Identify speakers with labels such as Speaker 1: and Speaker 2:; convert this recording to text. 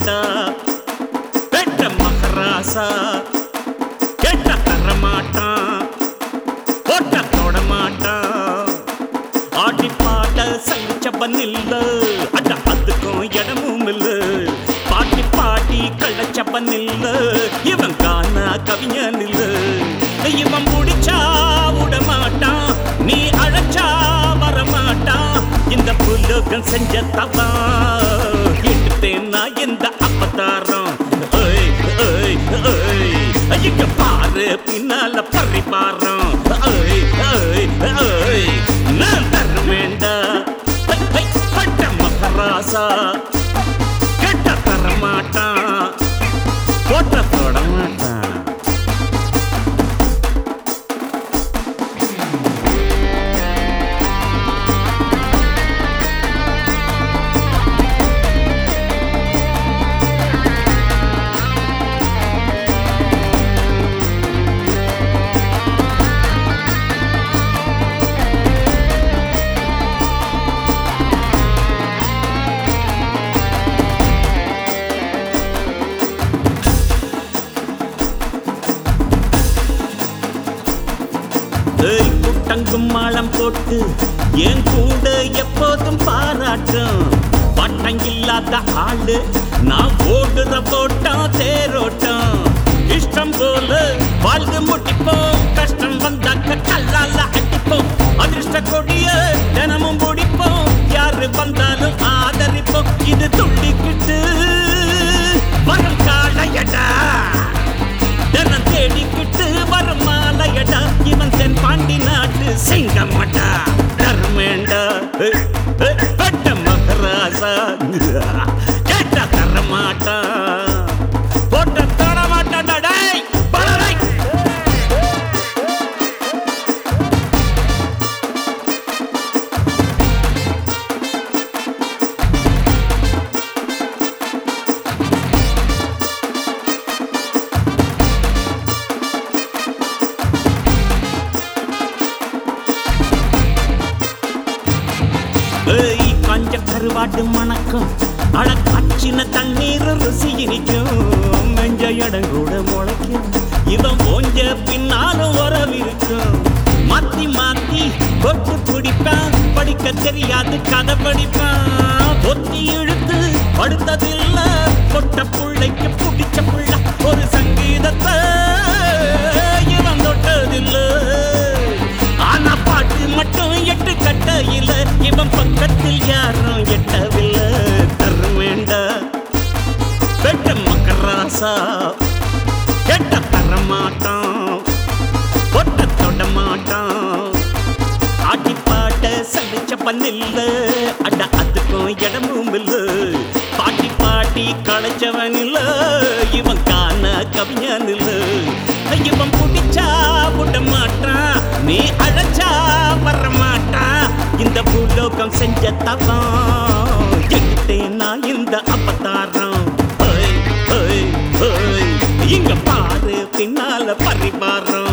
Speaker 1: வேண்டா பெற்ற மகராசா கேட்ட தரமாட்டான் போட்ட தொட மாட்டான் ஆடி பாட சலிச்சவன் இல்ல அட அதுக்கும் இடமும் இல்ல பாட்டி பாட்டி கள்ளச்சவன் இல்ல இவன் காணா கவிஞன் இல்ல இவன் முடிச்சா விட மாட்டான் நீ அழைச்சா வர மாட்டான் இந்த புலோகம் செஞ்ச தவா எடுத்தேன்னா இந்த அப்பதாரம் ஏய், ஏய், ஏய். இங்க பாரு பின்னால பறிபாரம் ஏய், ஏய், ஏய். நான் தர வேண்டா ஹை, ஹை, பட்ட மகராசா கெட்ட தர மாட்டான் போட்ட தொட மாட்டான் ஏய் குட்டங்கும் மாளம் போட்டு என் கூட எப்போதும் பாராட்டும் பட்டம் இல்லாத ஆளு நான் ஓடுற போட்டம் தேரோட்டம் இஷ்டம் போல வாழ்ந்து முடிப்போம் கஷ்டம் வந்தாக்க கல்லால அடிப்போம் அதிர்ஷ்ட கொடிய தினமும் முடிப்போம் யாரு வந்தாலும் ஆதரிப்போம் இது துள்ளிக்கிட்டு வரும் காலையடா தினம் தேடிக்கிட்டு வரும் மாலையடா இவன் தென் பாண்டி நாட்டு சிங்கம்மடா தர்மேண்டா பட்ட மகராசா கேட்ட தர மாட்டா போட்ட தர மாட்டாடா டேய் பலரை ஏய் காஞ்ச கருவாட்டு மணக்கம் அழ காய்ச்சின தண்ணீர் ருசி இனிக்கும் மெஞ்ச இடம் கூட முளைக்கும் இவன் ஓஞ்ச பின்னாலும் உறவிருக்கும் மாத்தி மாத்தி கொட்டு பிடிப்பான் படிக்க தெரியாது கதை படிப்பான் பொத்தி இழுத்து படுத்ததில்ல பொட்ட புள்ளைக்கு பிடிச்ச புள்ள ஒரு சங்கீதத்தை இவன் தொட்டதில்லை ஆனா பாட்டு மட்டும் எட்டு கட்டையில இவன் பக்கத்தில் யாரும் எட்டவில்லை தர வேண்டா பெட்ட மக்கராசா கெட்ட தர மாட்டான் பொட்ட தொட மாட்டான் ஆட்டி பாட்ட சலிச்ச பண்ணில்ல அட அதுக்கும் இடமும் இல்ல பாட்டி பாட்டி களைச்சவன் இல்ல இவன் காண கவிஞன் இல்ல இவன் பிடிச்சா விட மாட்டான் நீ அழைச்சா வர மாட்டான் இந்த பூலோகம் செஞ்ச தவம் எடுத்தேன் நான் இந்த அப்பதாரம் ஏய், ஏய், ஏய். இங்க பாரு பின்னால பரிவாரம்